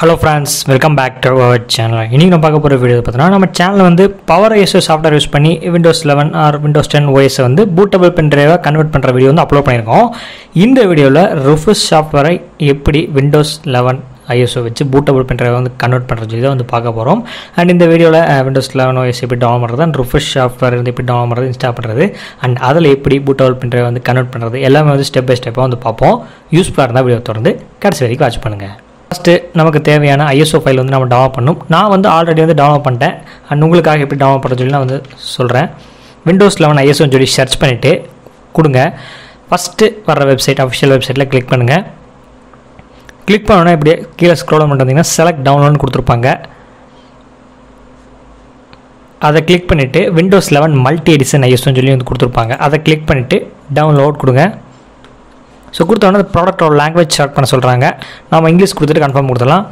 hello friends welcome back to our channel இன்றைக்கி நம்ம பார்க்க போகிற வீடியோ பார்த்தீங்கன்னா நம்ம சேனல் வந்து பவர் ஐஎஸ்ஓ சாஃப்ட்வேர் யூஸ் பண்ணி Windows eleven or Windows ten ஓஎஸை வந்து பூட்டபிள் பென் ட்ரைவாக கன்வெர்ட் பண்ணுற வீடியோ வந்து அப்லோட் பண்ணியிருக்கோம் இந்த வீடியோவில் ருஃபஸ் சாஃப்ட்வேரை எப்படி விண்டோஸ் லெவன் ஐஎஸ்ஓ வச்சு பூட்டபிள் பென் ட்ரைவை வந்து கன்வெர்ட் பண்ணுற சொல்லி தான் வந்து பார்க்க போகிறோம் அண்ட் இந்த வீடியோவில் விண்டோஸ் லெவன் ஓஎஸ் எப்படி டவுன் பண்ணுறது அண்ட் ருஃபஸ் சாஃப்ட்வேர் வந்து எப்படி டவுன் பண்ணுறது இன்ஸ்டால் பண்ணுறது அண்ட் அதில் எப்படி பூட்டபிள் பென் ட்ரைவ் வந்து கன்வெர்ட் பண்ணுறது எல்லாமே வந்து ஸ்டெப் பை ஸ்டெப்பாக வந்து பார்ப்போம் யூஸ்ஃபுல்லாக இருந்தால் வீடியோ தொடர்ந்து கடைசி வரைக்கும் வாட்ச் பண்ணுங்கள் ஃபஸ்ட்டு நமக்கு தேவையான ஐஎஸ்ஓ ஃபைல் வந்து நம்ம டவுன்லோட் பண்ணணும் நான் வந்து ஆல்ரெடி வந்து டவுன்லோட் பண்ணிட்டேன் அண்ட் உங்களுக்காக எப்படி டவுன்லோட் பண்ணுறது சொல்லி நான் வந்து சொல்கிறேன் விண்டோஸ் லெவன் ஐஎஸ்ஓன்னு சொல்லி சர்ச் பண்ணிவிட்டு கொடுங்க ஃபஸ்ட்டு வர வெப்சைட் அஃபிஷியல் வெப்சைட்டில் கிளிக் பண்ணுங்கள் கிளிக் பண்ணோன்னா இப்படியே கீழே ஸ்க்ரோல் பண்ணிட்டீங்கன்னா செலக்ட் டவுன்லோட்னு கொடுத்துருப்பாங்க அதை கிளிக் பண்ணிவிட்டு விண்டோஸ் லெவன் மல்டி எடிஷன் ஐஎஸ்ஓன்னு சொல்லி வந்து கொடுத்துருப்பாங்க அதை கிளிக் பண்ணிவிட்டு டவுன்லோட் கொடுங்க ஸோ கொடுத்தோன்னே ப்ராடக்டோட லாங்குவேஜ் செலக்ட் பண்ண சொல்கிறாங்க நம்ம இங்கிலீஷ் கொடுத்துட்டு கன்ஃபார்ம் கொடுத்துடலாம்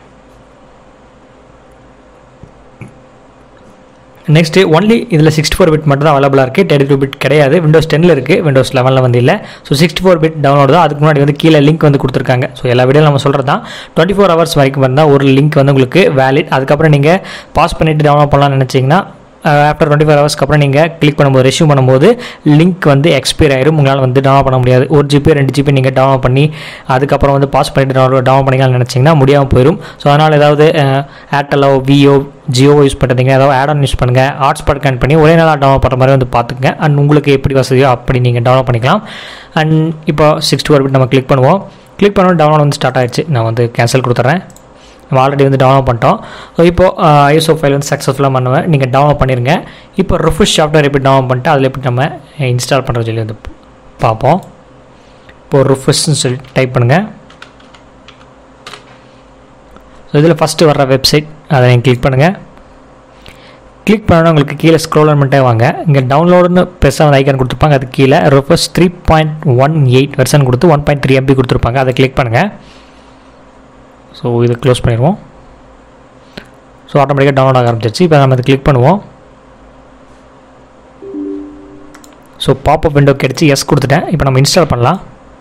நெக்ஸ்ட்டு ஒன்லி இதில் சிக்ஸ்டி ஃபோர் பிட் மட்டும் தான் அவைலபிளாக இருக்குது தேர்ட்டி டூ பிட் கிடையாது விண்டோஸ் டென்னில் இருக்குது விண்டோஸ் லெவனில் வந்து இல்லை so sixty four bit download தான் அதுக்கு முன்னாடி வந்து கீழே லிங்க் வந்து கொடுத்துருக்காங்க ஸோ எல்லா வீடியோ நம்ம சொல்கிறது தான் டுவெண்ட்டி ஃபோர் ஹவர்ஸ் வரைக்கும் வந்தால் ஒரு லிங்க் வந்து உங்களுக்கு வேலிட் அதுக்கப்புறம் நீங்கள் பாஸ் பண்ணிவிட்டு டவுன்லோட் பண்ணலாம்னு நினச்சிங்கன்னா ஆஃப்டர் டுவெண்ட்டி ஃபோர் ஹவர்ஸ்க்கு அப்புறம் நீங்கள் கிளிக் பண்ணும்போது ரெஷ்யூம் பண்ணும்போது லிங்க் வந்து எக்ஸ்பயர் ஆயிரும் உங்களால் வந்து டவுன்லோட் பண்ண முடியாது ஒரு ஜிபி ரெண்டு ஜிபி நீங்கள் டவுன்லோட் பண்ணி அதுக்கப்புறம் வந்து பாஸ் பண்ணிட்டு டவுன்லோட் டவுன்லோட் பண்ணிக்கலாம்னு நினச்சிங்கன்னா முடியாமல் போயிடும் ஸோ அதனால் ஏதாவது ஏர்டெல்லோ வியோ ஜியோ யூஸ் பண்ணுறீங்க ஏதாவது ஆட் ஆன் யூஸ் பண்ணுங்கள் ஹாட்ஸ்பாட் கனெக்ட் பண்ணி ஒரே நாளாக டவுன்லோட் பண்ணுற மாதிரி வந்து பார்த்துக்கங்க அண்ட் உங்களுக்கு எப்படி வசதியோ அப்படி நீங்கள் டவுன்லோட் பண்ணிக்கலாம் அண்ட் இப்போ சிக்ஸ்டி ஃபோர் பிட் நம்ம கிளிக் பண்ணுவோம் கிளிக் பண்ணோம் டவுன்லோட் வந்து ஸ்டார்ட் ஆயிடுச்சு நான் வந்து கேன்சல் கொடுத்துட்றேன் நம்ம ஆல்ரெடி வந்து டவுன்லோட் பண்ணிட்டோம் ஸோ இப்போது ஐஎஸ்ஓ ஃபைல் வந்து சக்ஸஸ்ஃபுல்லாக பண்ணுவேன் நீங்கள் டவுன்லோட் பண்ணிடுங்க இப்போ ரிஃப்ரெஷ் சாஃப்ட்வேர் எப்படி டவுன்லோட் பண்ணிட்டு அதில் எப்படி நம்ம இன்ஸ்டால் பண்ணுறது சொல்லி வந்து பார்ப்போம் இப்போது ரிஃப்ரெஷ்னு சொல்லி டைப் பண்ணுங்கள் ஸோ இதில் ஃபஸ்ட்டு வர்ற வெப்சைட் அதை நீங்கள் கிளிக் பண்ணுங்கள் கிளிக் பண்ணோன்னா உங்களுக்கு கீழே ஸ்க்ரோல் பண்ணிட்டே வாங்க இங்கே டவுன்லோடுன்னு பெருசாக வந்து ஐக்கான் கொடுத்துருப்பாங்க அது கீழே refresh three point one eight version கொடுத்து ஒன் பாயிண்ட் த்ரீ எம்பி கொடுத்துருப்பாங்க அதை கிளிக் பண்ணுங்கள் ஸோ இதை க்ளோஸ் பண்ணிடுவோம் ஸோ ஆட்டோமேட்டிக்காக டவுன்லோட் ஆக ஆரம்பிச்சிச்சு இப்போ நம்ம இதை கிளிக் பண்ணுவோம் ஸோ பாப்பப் விண்டோ கிடச்சி எஸ் கொடுத்துட்டேன் இப்போ நம்ம இன்ஸ்டால் பண்ணலாம்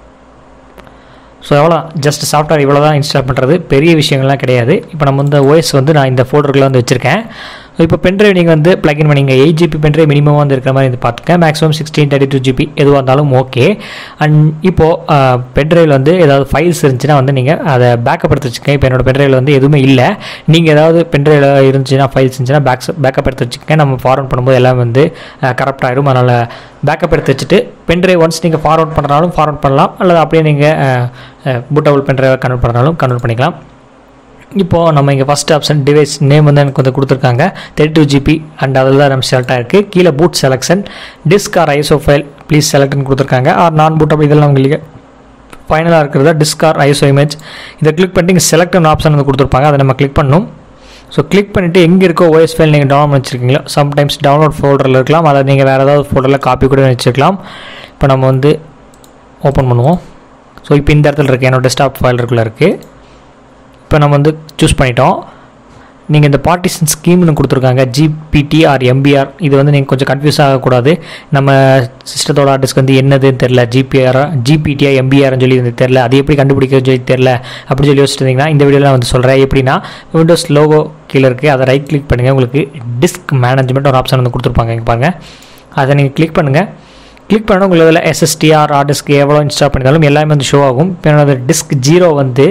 ஸோ எவ்வளோ ஜஸ்ட் சாஃப்ட்வேர் இவ்வளோ தான் இன்ஸ்டால் பண்ணுறது பெரிய விஷயங்கள்லாம் கிடையாது இப்போ நம்ம வந்து ஓஎஸ் வந்து நான் இந்த ஃபோல்டருக்குள்ள வந்து வச்சுருக்கேன் இப்போ பென்ட்ரைவ் நீங்கள் வந்து பிளக்இன் பண்ணிங்க எயிட் ஜிபி பென்ட்ரைவ் மினிமம் வந்து இருக்கிற மாதிரி வந்து பார்த்துக்க maximum sixteen thirty two GB எதுவாக இருந்தாலும் ஓகே அண்ட் இப்போது பென்ட்ரைவில் வந்து ஏதாவது ஃபைல்ஸ் இருந்துச்சுன்னா வந்து நீங்கள் அதை பேக்கப் எடுத்து வச்சுக்கோங்க இப்போ என்னோடய பென்ட்ரைவில் வந்து எதுவுமே இல்லை நீங்கள் ஏதாவது பென்ட்ரைவில் இருந்துச்சுன்னா ஃபைல்ஸ் இருந்துச்சுன்னா பேக்ஸ் பேக்கப் எடுத்து வச்சுக்கோங்க நம்ம ஃபார்வர்ட் பண்ணும்போது எல்லாம் வந்து கரெக்ட் ஆகிடும் அதனால் பேக்கப் எடுத்து வச்சுட்டு பென்ட்ரைவ் ஒன்ஸ் நீங்கள் ஃபார்வர்ட் பண்ணுறாலும் ஃபார்வர்ட் பண்ணலாம் அல்லது அப்படியே நீங்கள் பூட்டபிள் பென்ட்ரைவை கன்வெர்ட் பண்ணுறாலும் கன்வெர்ட் பண்ணிக்கலாம் இப்போது நம்ம இங்கே ஃபஸ்ட் ஆப்ஷன் டிவைஸ் நேம் வந்து எனக்கு வந்து கொடுத்துருக்காங்க தேர்ட்டி டூ ஜிபி அண்ட் அதில் தான் நம்ம செலக்ட் ஆகிருக்கு கீழே boot selection disk or ISO file please செலக்ட்னு கொடுத்துருக்காங்க ஆர் நான் பூட்டபிள் இதெல்லாம் உங்களுக்கு ஃபைனலாக இருக்கிறதா டிஸ்க் ஆர் ஐஎஸ்ஓ இமேஜ் இதை கிளிக் பண்ணிட்டு இங்கே செலக்ட்னு ஆப்ஷன் வந்து கொடுத்துருப்பாங்க அதை நம்ம கிளிக் பண்ணணும் ஸோ கிளிக் பண்ணிவிட்டு எங்கே இருக்கோ ஓஎஸ் ஃபைல் நீங்கள் டவுன்லோட் வச்சுருக்கீங்களோ சம்டைம்ஸ் டவுன்லோட் ஃபோல்டரில் இருக்கலாம் அதை நீங்கள் வேறு ஏதாவது ஃபோல்டரில் காப்பி கூட வச்சுருக்கலாம் இப்போ நம்ம வந்து ஓப்பன் பண்ணுவோம் ஸோ இப்போ இந்த இடத்துல இருக்குது என்னோட டெஸ்க்டாப் ஃபைல் இருக்குள்ள இருக்குது இப்போ நம்ம வந்து சூஸ் பண்ணிட்டோம் நீங்கள் இந்த பார்ட்டிஷன் ஸ்கீம்னு கொடுத்துருக்காங்க ஜிபிடி ஆர் எம்பிஆர் இது வந்து நீங்கள் கொஞ்சம் கன்ஃபியூஸ் ஆகக்கூடாது நம்ம சிஸ்டத்தோட ஆர்டிஸ்க்கு வந்து என்னதுன்னு தெரில ஜிபிஆர் ஜிபிடிஆ எம்பிஆர்னு சொல்லி வந்து தெரில அது எப்படி கண்டுபிடிக்கிறது சொல்லி தெரில அப்படின்னு சொல்லி யோசிச்சிருந்தீங்கன்னா இந்த வீடியோவில் வந்து சொல்கிறேன் எப்படின்னா விண்டோஸ் லோகோ கீழே இருக்குது அதை ரைட் கிளிக் பண்ணுங்கள் உங்களுக்கு டிஸ்க் மேனேஜ்மெண்ட் ஒரு ஆப்ஷன் வந்து கொடுத்துருப்பாங்க இங்கே பாருங்கள் அதை நீங்கள் கிளிக் பண்ணுங்கள் கிளிக் பண்ணால் உங்களுக்கு இதில் எஸ்எஸ்டிஆர் ஹார்ட் எவ்வளோ இன்ஸ்டால் பண்ணியிருந்தாலும் எல்லாமே வந்து ஷோ ஆகும் இப்போ என்னோட டிஸ்க் ஜீரோ வந்து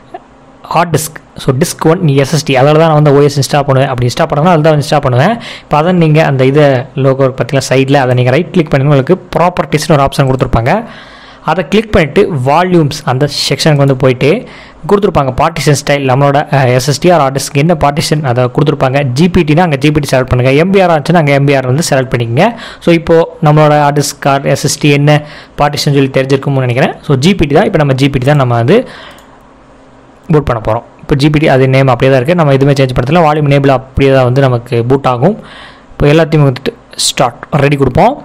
hard disk so disk one SSD அதில் தான் நான் வந்து ஓஎஸ் இன்ஸ்டால் பண்ணுவேன் அப்படி இன்ஸ்டால் பண்ணணும் அதில் தான் இன்ஸ்டால் பண்ணுவேன் இப்போ அதை நீங்கள் அந்த இதை லோகோ பார்த்தீங்கன்னா சைடில் அதை நீங்கள் ரைட் கிளிக் பண்ணி உங்களுக்கு ப்ராப்பர்ட்டிஸ்னு ஒரு ஆப்ஷன் கொடுத்துருப்பாங்க அதை கிளிக் பண்ணிவிட்டு வால்யூம்ஸ் அந்த செக்ஷனுக்கு வந்து போயிட்டு கொடுத்துருப்பாங்க பார்ட்டிஷன் ஸ்டைல் நம்மளோட எஸ்எஸ்டி ஆர் ஆர்டிஸ்க்கு என்ன பார்ட்டிஷன் அதை கொடுத்துருப்பாங்க ஜிபிடினா அங்கே ஜிபிடி செலக்ட் பண்ணுங்கள் எம்பிஆர் ஆச்சுன்னா அங்கே எம்பிஆர் வந்து செலக்ட் பண்ணிக்கங்க ஸோ இப்போது நம்மளோட ஆர்டிஸ்ட் கார்டு எஸ்எஸ்டி என்ன பார்ட்டிஷன் சொல்லி தெரிஞ்சிருக்கும்னு நினைக்கிறேன் ஸோ ஜிபிடி தான் இப்போ நம்ம ஜிபிடி தான் நம்ம வந்து பூட் பண்ண போகிறோம் இப்போ ஜிபிடி அது நேம் அப்படியே தான் இருக்குது நம்ம எதுவுமே சேஞ்ச் பண்ணதில்ல வால்யூம் நேபிள் அப்படியே தான் வந்து நமக்கு பூட் ஆகும் இப்போ எல்லாத்தையும் வந்துட்டு ஸ்டார்ட் ரெடி கொடுப்போம்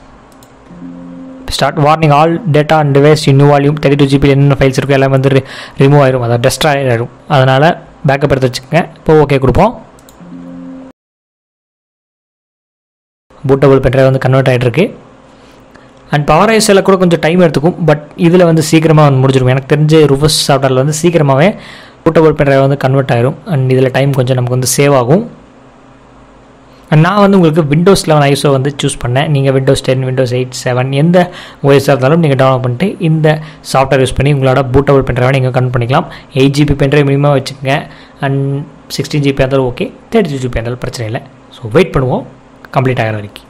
start warning all data and device new volume thirty two GB என்னென்ன ஃபைல்ஸ் இருக்கோ எல்லாம் வந்து ரிமூவ் ஆயிரும் அதை டெஸ்ட்ராய் ஆயிடும் அதனால் பேக்கப் எடுத்து வச்சுக்கோங்க இப்போ ஓகே கொடுப்போம் பூட்டபிள் பென்ட்ரைவ் வந்து கன்வெர்ட் ஆகிட்டு அண்ட் பவர் ஐஸில் கூட கொஞ்சம் டைம் எடுத்துக்கும் பட் இதில் வந்து சீக்கிரமாக வந்து முடிஞ்சிடும் எனக்கு தெரிஞ்ச ருவஸ் சாஃப்ட்வேரில் வந்து சீக்கிரமாகவே பூட்டபிள் பென்ட்ரைவ் வந்து கன்வெர்ட் ஆயிரும் அண்ட் இதில் டைம் கொஞ்சம் நமக்கு வந்து சேவ் ஆகும் And நான் வந்து உங்களுக்கு விண்டோஸ் லெவன் ஐஸோ வந்து சூஸ் பண்ணேன் நீங்கள் Windows ten Windows eight seven எந்த ஓஎஸாக இருந்தாலும் நீங்கள் டவுன்லோட் பண்ணிட்டு இந்த சாஃப்ட்வேர் யூஸ் பண்ணி உங்களோட பூட்டபிள் பென்ட்ரைவை நீங்கள் கன்வெர்ட் பண்ணிக்கலாம் எயிட் ஜிபி பென்ட்ரைவ் மினிமம் வச்சுக்கோங்க அண்ட் சிக்ஸ்டீன் ஜிபி இருந்தாலும் ஓகே தேர்ட்டி ஜிபி இருந்தாலும் பிரச்சனை இல்லை ஸோ வெயிட் பண்ணுவோம் கம்ப்ளீட் ஆகிற வரைக்கும்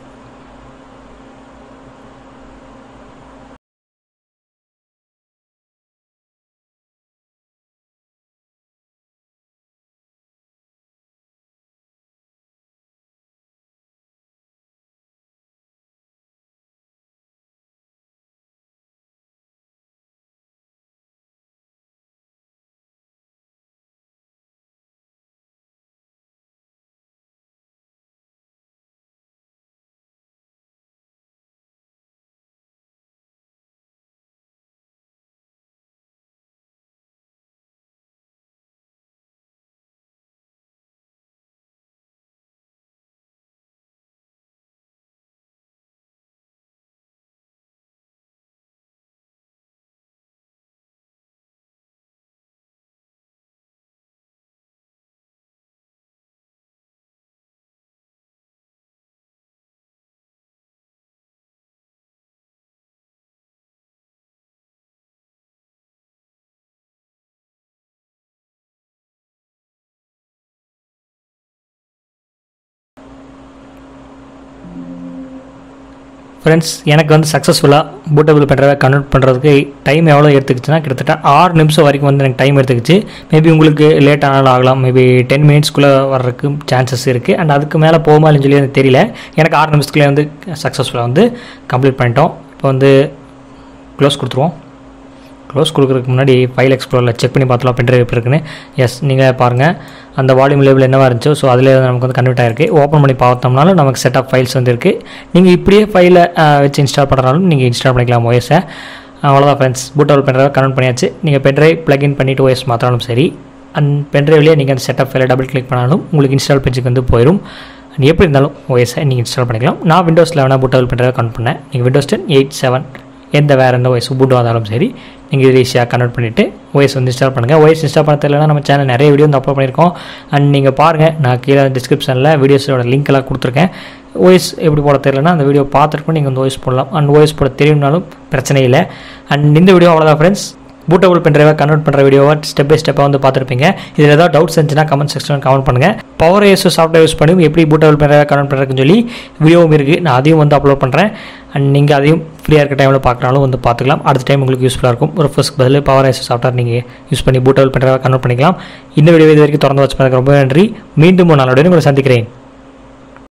ஃப்ரெண்ட்ஸ் எனக்கு வந்து சக்ஸஸ்ஃபுல்லாக பூட்டபிள் பென்ட்ரைவை கன்வெர்ட் பண்ணுறதுக்கு டைம் எவ்வளோ எடுத்துக்கிச்சுன்னா கிட்டத்தட்ட ஆறு நிமிஷம் வரைக்கும் வந்து எனக்கு டைம் எடுத்துக்கிச்சு மேபி உங்களுக்கு லேட் ஆனாலும் ஆகலாம் மேபி டென் மினிட்ஸ்க்குள்ளே வர்றதுக்கு சான்சஸ் இருக்குது அண்ட் அதுக்கு மேலே போகுமா இல்லைன்னு சொல்லி எனக்கு தெரியல எனக்கு ஆறு நிமிஷத்துக்குள்ளே வந்து சக்ஸஸ்ஃபுல்லாக வந்து கம்ப்ளீட் பண்ணிட்டோம் இப்போ வந்து க்ளோஸ் கொடுத்துருவோம் க்ளோஸ் கொடுக்குறதுக்கு முன்னாடி ஃபைல் எக்ஸ்ப்ளோரில் செக் பண்ணி பார்த்தலாம் பென்ட்ரைவ் எப்படி இருக்குன்னு எஸ் நீங்கள் பாருங்கள் அந்த வால்யூம் லெவல் என்னவா இருந்துச்சோ ஸோ அதில் நமக்கு வந்து கன்வெர்ட் ஆயிருக்கு ஓப்பன் பண்ணி பார்த்தோம்னாலும் நமக்கு செட் ஆஃப் ஃபைல்ஸ் வந்து இருக்குது நீங்கள் இப்படியே ஃபைலை வச்சு இன்ஸ்டால் பண்ணுறாலும் நீங்கள் இன்ஸ்டால் பண்ணிக்கலாம் ஓஎஸை அவ்வளோதான் ஃப்ரெண்ட்ஸ் பூட்டபிள் பென்ட்ரைவை கன்வெர்ட் பண்ணியாச்சு நீங்கள் பென்ட்ரைவ் ப்ளக்இன் பண்ணிவிட்டு ஓஎஸ் மாற்றினாலும் சரி அண்ட் பென்ட்ரைவ்லேயே நீங்கள் அந்த செட்டப் ஃபைலை டபுள் கிளிக் பண்ணாலும் உங்களுக்கு இன்ஸ்டால் பேஜுக்கு வந்து போயிடும் அண்ட் எப்படி இருந்தாலும் ஓஎஸை நீங்கள் இன்ஸ்டால் பண்ணிக்கலாம் நான் விண்டோஸில் வேணால் பூட்டபிள் பென்ட்ரைவை கன்வெர்ட் பண்ணேன் நீங்கள் விண்டோஸ் டென் எயிட் செவன் எந்த வேறு எந்த ஓஎஸ் உபுண்டு வந்தாலும் சரி நீங்கள் இது ஈஸியாக கன்வெர்ட் பண்ணிவிட்டு ஓஎஸ் வந்து இன்ஸ்டால் பண்ணுங்கள் ஓஎஸ் இன்ஸ்டால் பண்ண தெரியலனா நம்ம சேனல் நிறைய வீடியோ வந்து அப்லோட் பண்ணியிருக்கோம் அண்ட் நீங்கள் பாருங்கள் நான் கீழே டிஸ்கிரிப்ஷனில் வீடியோஸோட லிங்க் எல்லாம் கொடுத்துருக்கேன் ஓஎஸ் எப்படி போட தெரியலனா அந்த வீடியோ பார்த்துட்டு நீங்கள் வந்து ஓஎஸ் போடலாம் அண்ட் ஓஎஸ் போட தெரியும்னாலும் பிரச்சனை இல்லை அண்ட் இந்த வீடியோ அவ்வளோதான் ஃப்ரெண்ட்ஸ் பூட்டபிள் பென்ட்ரைவை கன்வெர்ட் பண்ணுற வீடியோவை ஸ்டெப் பை ஸ்டெப்பாக வந்து பார்த்துருப்பீங்க இதில் ஏதாவது டவுட்ஸ் இருந்துச்சுன்னா கமெண்ட் செக்ஷனில் கமெண்ட் பண்ணுங்கள் பவர் ஏசோ சாஃப்ட்வேர் யூஸ் பண்ணி எப்படி பூட்டபிள் பென்ட்ரைவை கன்வெர்ட் பண்ணுறதுன்னு சொல்லி வீடியோவும் இருக்குது நான் அதையும் வந்து அப்லோட் பண்ணுறேன் அண்ட் நீங்கள் அதையும் ஃப்ரீயாக இருக்க டைமில் பார்க்குறாலும் வந்து பார்த்துக்கலாம் அடுத்த டைம் உங்களுக்கு யூஸ்ஃபுல்லாக இருக்கும் ஒரு ஃபர்ஸ்ட் பதில் பவர் ஏசோ சாஃப்ட்வேர் நீங்கள் யூஸ் பண்ணி பூட்டபிள் பென்ட்ரைவை கன்வெர்ட் பண்ணிக்கலாம் இந்த வீடியோ இது வரைக்கும் திறந்து வச்சு ரொம்ப நன்றி மீண்டும் ஒரு நாளோட உங்களை சந்திக்கிறேன்